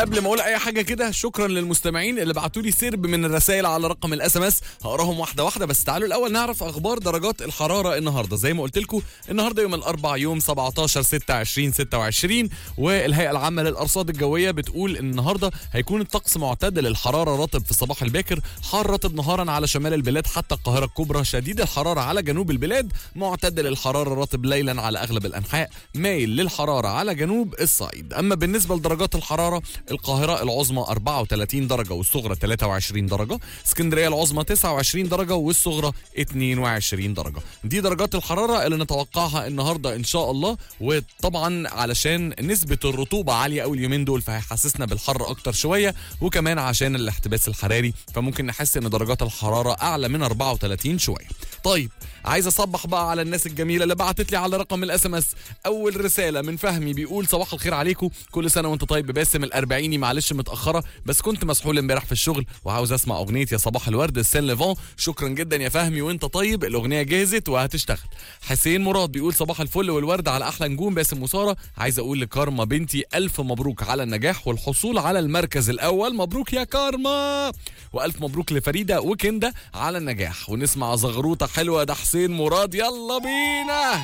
قبل ما اقول اي حاجه كده شكرا للمستمعين اللي بعتوا لي سرب من الرسائل على رقم الاس ام اس هقراهم واحده واحده بس تعالوا الاول نعرف اخبار درجات الحراره النهارده زي ما قلت لكم النهارده يوم الاربع يوم 17 6 20 26 والهيئه العامه للارصاد الجويه بتقول ان النهارده هيكون الطقس معتدل الحراره رطب في الصباح الباكر حار رطب نهارا على شمال البلاد حتى القاهره الكبرى شديد الحراره على جنوب البلاد معتدل الحراره رطب ليلا على اغلب الانحاء مايل للحراره على جنوب الصعيد اما بالنسبه لدرجات الحراره القاهره العظمى 34 درجه والصغرى 23 درجه اسكندريه العظمى 29 درجه والصغرى 22 درجه دي درجات الحراره اللي نتوقعها النهارده ان شاء الله وطبعا علشان نسبه الرطوبه عاليه قوي اليومين دول فهيحسسنا بالحر اكتر شويه وكمان عشان الاحتباس الحراري فممكن نحس ان درجات الحراره اعلى من 34 شويه طيب عايز اصبح بقى على الناس الجميله اللي بعتت لي على رقم الاس ام اس اول رساله من فهمي بيقول صباح الخير عليكم كل سنه وانت طيب باسم الاربعيني معلش متاخره بس كنت مسحول امبارح في الشغل وعاوز اسمع اغنيه يا صباح الورد السان ليفون شكرا جدا يا فهمي وانت طيب الاغنيه جهزت وهتشتغل حسين مراد بيقول صباح الفل والورد على احلى نجوم باسم وساره عايز اقول لكارما بنتي الف مبروك على النجاح والحصول على المركز الاول مبروك يا كارما والف مبروك لفريده وكنده على النجاح ونسمع زغروطه حلوه ده حسين مراد يلا بينا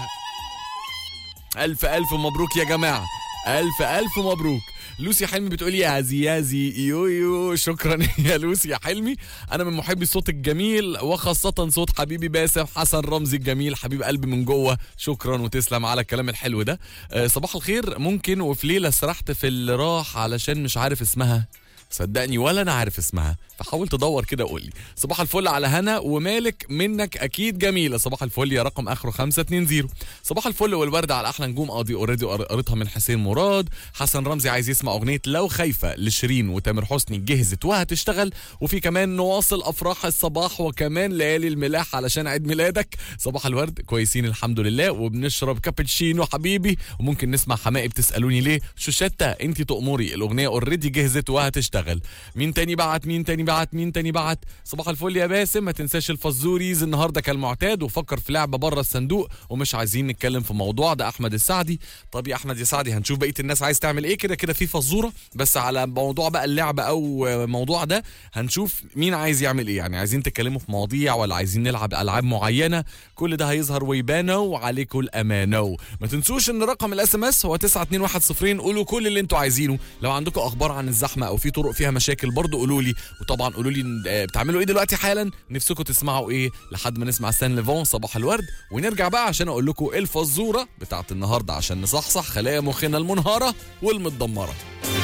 الف الف مبروك يا جماعه الف الف مبروك لوسي حلمي بتقول يا عزي يازي يو شكرا يا لوسي يا حلمي انا من محبي الصوت الجميل وخاصه صوت حبيبي باسم حسن رمزي الجميل حبيب قلبي من جوه شكرا وتسلم على الكلام الحلو ده أه صباح الخير ممكن وفي ليله سرحت في اللي راح علشان مش عارف اسمها صدقني ولا انا عارف اسمها فحاول تدور كده قول لي صباح الفل على هنا ومالك منك اكيد جميله صباح الفل يا رقم اخره 520 صباح الفل والورد على احلى نجوم قاضي اوريدي قريتها من حسين مراد حسن رمزي عايز يسمع اغنيه لو خايفه لشيرين وتامر حسني جهزت وهتشتغل وفي كمان نواصل افراح الصباح وكمان ليالي الملاح علشان عيد ميلادك صباح الورد كويسين الحمد لله وبنشرب كابتشينو حبيبي وممكن نسمع حمائي بتسالوني ليه شوشتة انت تؤمري الاغنيه اوريدي جهزت وهتشتغل تشتغل مين تاني بعت مين تاني بعت مين تاني بعت صباح الفل يا باسم ما تنساش الفزوريز النهارده كالمعتاد وفكر في لعبه بره الصندوق ومش عايزين نتكلم في موضوع ده احمد السعدي طب يا احمد يا سعدي هنشوف بقيه الناس عايز تعمل ايه كده كده في فزوره بس على موضوع بقى اللعبه او موضوع ده هنشوف مين عايز يعمل ايه يعني عايزين تتكلموا في مواضيع ولا عايزين نلعب العاب معينه كل ده هيظهر ويبانه وعليكم الامانه ما تنسوش ان رقم الاس ام اس هو 921 قولوا كل اللي انتوا عايزينه لو عندكم اخبار عن الزحمه او في طرق فيها مشاكل برضو قولوا لي وطبعا قولوا لي بتعملوا ايه دلوقتي حالا نفسكم تسمعوا ايه لحد ما نسمع سان ليفون صباح الورد ونرجع بقى عشان اقول لكم الفزوره بتاعت النهارده عشان نصحصح خلايا مخنا المنهاره والمتدمره